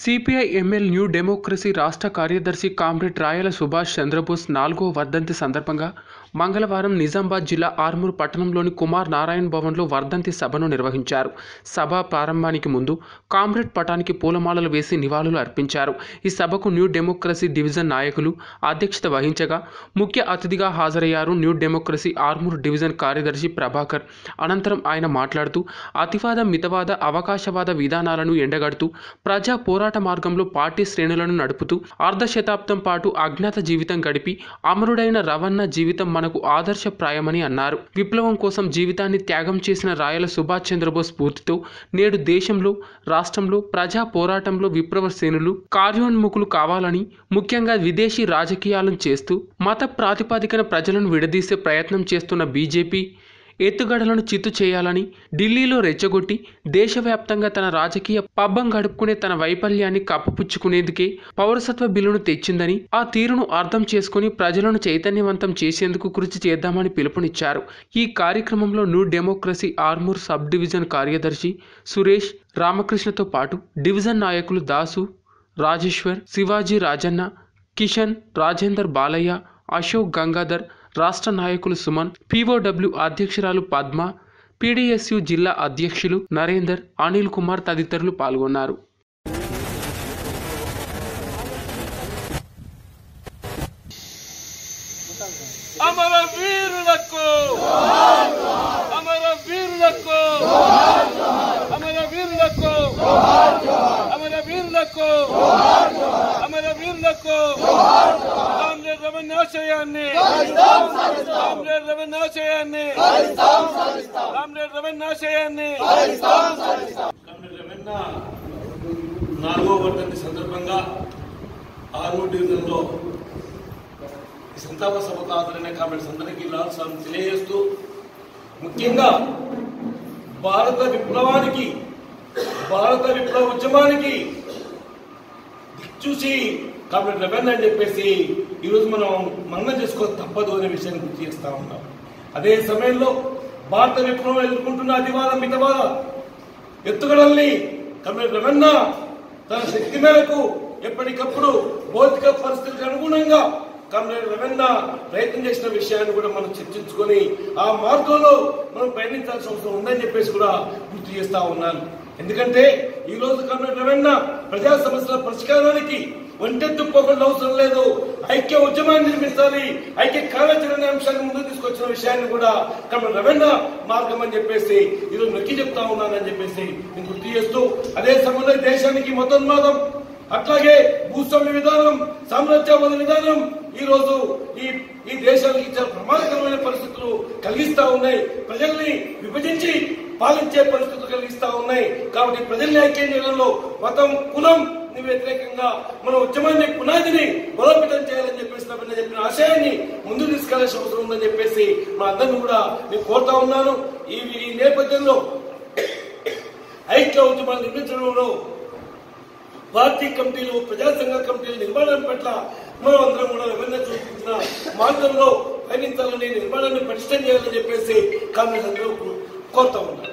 CPI ML new democracy రాష్ట్ర కార్యదర్శి comrade రాయల సుభాష్ చంద్రబోస్ నాలుగో వర్ధంతి సందర్భంగా మంగళవారం నిజామాబాద్ జిల్లా ఆర్మూర్ పట్టణంలోని కుమార్ నారాయణ్ భవన్లో వర్ధంతి సభను నిర్వహించారు సభ ప్రారంభానికి ముందు కామ్రేడ్ పటానికి పూలమాలలు వేసి నివాళులు అర్పించారు ఈ సభకు న్యూ డెమోక్రసీ డివిజన్ నాయకులు అధ్యక్షత వహించగా ముఖ్య అతిథిగా హాజరయ్యారు న్యూ డెమోక్రసీ ఆర్మూర్ డివిజన్ కార్యదర్శి ప్రభాకర్ అనంతరం ఆయన మాట్లాడుతూ అతివాద మితవాద అవకాశవాద విధానాలను ఎండగడుతూ ప్రజా పోరాట మార్గంలో పార్టీ శ్రేణులను నడుపుతూ అర్ధ శతాబ్దం పాటు అజ్ఞాత జీవితం గడిపి అమరుడైన రవణ జీవితం మనకు ఆదర్శప్రాయమని అన్నారు విప్లవం కోసం జీవితాన్ని త్యాగం చేసిన రాయల సుభాష్ చంద్రబోస్ స్ఫూర్తితో నేడు దేశంలో రాష్ట్రంలో ప్రజా పోరాటంలో విప్లవ శ్రేణులు కార్యోన్ముఖులు కావాలని ముఖ్యంగా విదేశీ రాజకీయాలను చేస్తూ మత ప్రాతిపదికన ప్రజలను విడదీసే ప్రయత్నం చేస్తున్న బీజేపీ ఎత్తుగడలను చిత్తు చేయాలని ఢిల్లీలో రెచ్చగొట్టి దేశవ్యాప్తంగా తన రాజకీయ పబ్బం గడుపుకునే తన వైఫల్యాన్ని కప్పుపుచ్చుకునేందుకే పౌరసత్వ బిల్లును తెచ్చిందని ఆ తీరును అర్థం చేసుకుని ప్రజలను చైతన్యవంతం చేసేందుకు కృషి చేద్దామని పిలుపునిచ్చారు ఈ కార్యక్రమంలో New Democracy Armoor sub division కార్యదర్శి సురేష్ రామకృష్ణతో పాటు డివిజన్ నాయకులు దాసు రాజేశ్వర్ శివాజీ రాజన్న కిషన్ రాజేందర్ బాలయ్య అశోక్ గంగాధర్ రాష్ట్ర నాయకులు సుమన్ పీఓడబ్ల్యూ అధ్యక్షురాలు పద్మ పీడీఎస్యు జిల్లా అధ్యక్షులు నరేందర్ అనిల్ కుమార్ తదితరులు పాల్గొన్నారు అమర వీరులకు అమర వీరులకు అమర వీరులకు అమర వీరులకు అమర వీరులకు కామ్రేడ్ రవణాశయాన్ని కామ్రేడ్ రవణాశయాన్ని కామ్రేడ్ రవణాశయాన్ని కామ్రేడ్ రవణ నాలుగో వర్ధంతి సందర్భంగా ఆర్మూర్ డివిజన్లో ఈ సంతాప సభకు హాజరైన కామెంట్స్ అందరికీ లాల్ సార్ తెలియజేస్తూ ముఖ్యంగా భారత విప్లవానికి భారత విప్లవ ఉద్యమానికి దిక్చూసి కాబట్టి రెవెన్ అని చెప్పేసి ఈరోజు మనం మన్నం చేసుకో తప్పదు అనే విషయాన్ని గుర్తు చేస్తా ఉన్నాం అదే సమయంలో భారత విప్లవం ఎదుర్కొంటున్న అతివాద మితవాద ఎత్తుగడల్ని కమ్రేడ్ రవణ తన శక్తి మేరకు ఎప్పటికప్పుడు భౌతిక పరిస్థితులకు అనుగుణంగా కమ్రేడ్ రవణ ప్రయత్నం చేసిన విషయాన్ని కూడా మనం చర్చించుకొని ఆ మార్గంలో మనం ప్రయాణించాల్సిన అవసరం ఉందని చెప్పేసి కూడా గుర్తు చేస్తా ఉన్నాను ఎందుకంటే ఈ రోజు కమ్రేడ్ రవణ ప్రజా సమస్యల పరిష్కారానికి ఒంటెత్తు పోకుండా అవసరం లేదు ఐక్య ఉద్యమాన్ని నిర్మించాలి ఐక్య కార్యాచరణ అంశాన్ని ముందుకు తీసుకొచ్చిన విషయాన్ని కూడా కమ్రేడ్ రవణ మార్గం అని చెప్పేసి ఈరోజు నొక్కి చెప్తా ఉన్నానని చెప్పేసి నేను గుర్తు చేస్తూ అదే సమయంలో ఈ దేశానికి మతోన్మాదం అట్లాగే భూస్వామ్య విధానం సామ్రాజ్యవాద విధానం ఈ రోజు ఈ ఈ దేశానికి చాలా ప్రమాదకరమైన పరిస్థితులు కలిగిస్తా ఉన్నాయి ప్రజల్ని విభజించి పాలించే పరిస్థితులు కలిగిస్తా ఉన్నాయి కాబట్టి ప్రజల్ని ఐక్యం చేయడంలో మతం కులం వ్యతిరేకంగా మన ఉద్యమాన్ని పునాదిని బలోపేతం చేయాలని చెప్పేసి నేను చెప్పిన ఆశయాన్ని ముందుకు తీసుకెళ్లాల్సిన అవసరం ఉందని చెప్పేసి మా అందరిని కూడా నేను కోరుతా ఉన్నాను ఈ ఈ నేపథ్యంలో ఐక్య ఉద్యమాలు నిర్మించడంలో పార్టీ కమిటీలు ప్రజా సంఘ కమిటీల నిర్మాణం పట్ల మనం అందరం కూడా వివరణ చూపించిన మార్గంలో పయనించాలని నిర్మాణాన్ని పటిష్టం చేయాలని చెప్పేసి కాంగ్రెస్ అందరూ కోరుతా ఉన్నారు